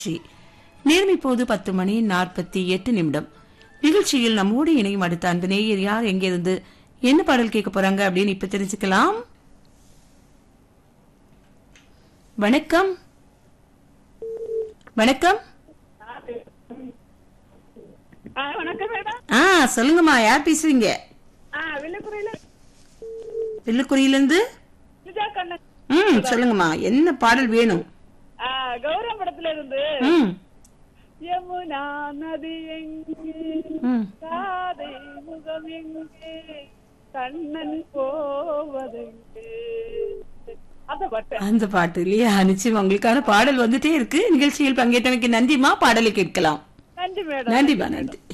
நிகழ்ச்சி நேரம் இப்போது பத்து மணி நாற்பத்தி எட்டு நிமிடம் நிகழ்ச்சியில் நம்மோடு இணையும் அடுத்த அன்பு நேயர் யார் எங்கிருந்து என்ன பாடல் கேட்க போறாங்க அப்படின்னு இப்ப தெரிஞ்சுக்கலாம் வணக்கம் வணக்கம் ஆ, வணக்கம் மேடம் ஆ சொல்லுங்கம்மா யார் பேசுறீங்க ஆ வில்லுக்குறையில வில்லுக்குறியில இருந்து விஜயா கண்ணன் ம் சொல்லுங்கம்மா என்ன பாடல் வேணும் ஆ, கௌரவ படத்துல இருந்து ம் யமுனா நதி எங்கே ம் காதை முகம் எங்கே கண்ணன் போவதெங்கே அந்த பாட்டு அந்த பாட்டு இல்லையா நிச்சயம் உங்களுக்கான பாடல் வந்துட்டே இருக்கு நிகழ்ச்சியில் பங்கேற்றமைக்கு நன்றிமா பாடலை கேட்கலாம் நன்றி மேடம் நன்றிமா நன்றி